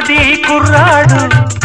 కుర్రది కుర్రాడు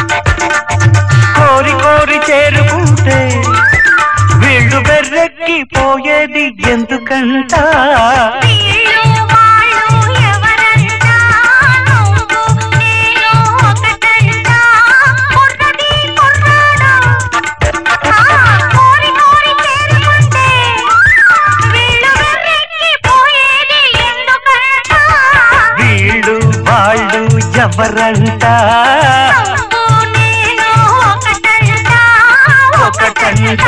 కోరి కోరి చేరుకుంటే వీళ్ళు బెర్రెక్కి పోయేది ఎందుకంట వీళ్ళు వాళ్ళు ఎవరంట నువ్వు నేను ఒకటంట కుర్రది కుర్రాడు ఆ, కోరి కోరి చేరుకుంటే వీళ్ళు వెర్రెక్కి పోయేది ఎందుకంట వీళ్ళు వాళ్ళు ఎవరంట నువ్వు నేను ఒకటంట ఒకటంట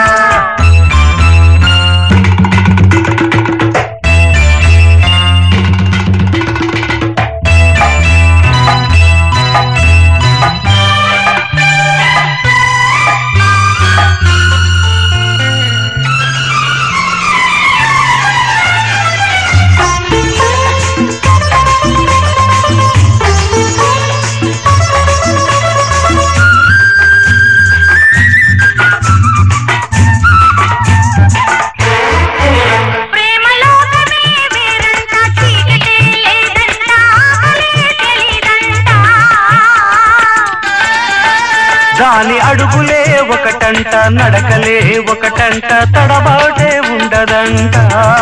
ప్రేమలోకమే వేరంట చీకటే లేదంట ఆకలే తెలీదంట దాని అడుగులే ఒకటంట నడకలే ఒకటంట తడబాటే ఉండదంట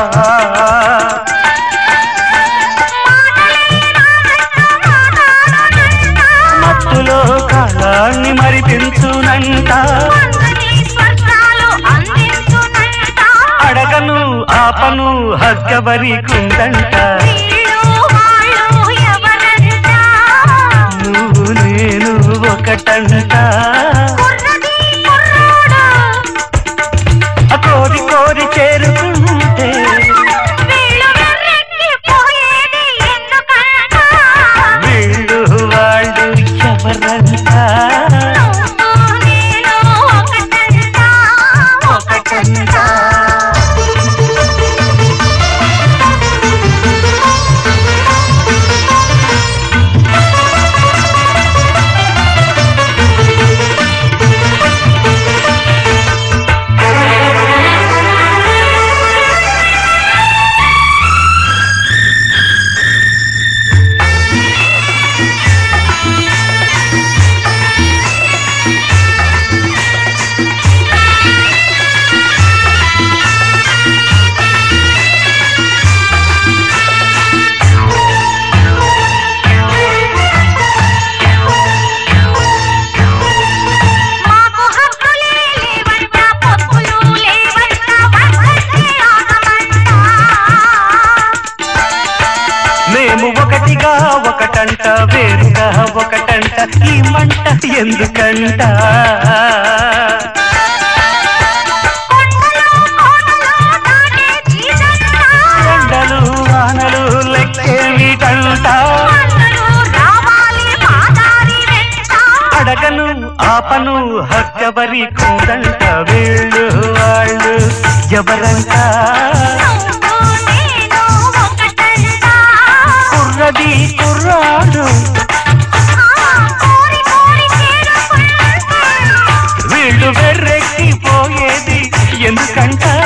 మత్తులో కాలాన్ని మరిపించునంట వందని స్వర్గాలు అందించునంట అడగను ఆపను హగ్గవరి కుందంట వీళ్ళు వాళ్ళు ఎవరంట నువ్వు నేను ఒకటంట కుర్రది కుర్రాడు ఆ కోరి కోరి చేరుకుంటే వీళ్ళు వెర్రెక్కి పోయేది ఎందుకంట వీళ్ళు వాళ్ళు ఎవరంట నువ్వు నేను ఒకటంట ఒకటంట మాకు హక్కులే లేవంట పొత్తులు లేవంట వర్షకే ఆగమంట మేము ఒకటిగా ఒకటంట వేరుగా ఒకటంట ఈ మంట ఎందుకంట కొండలు కోటలు దాటే జీజంట ఎండలు వానలు లెక్కేమిటంట అందరూ రావాలి మాదారి వెంట అడగను ఆపను హక్కవరి కుందంట వీళ్ళు వాళ్ళు ఎవరంట నువ్వు నేను ఒకటంట కుర్రది కుర్రాడు ఆ, కోరి కోరి చేరుకుంటే వీళ్ళు వెర్రెక్కి పోయేది ఎందుకంట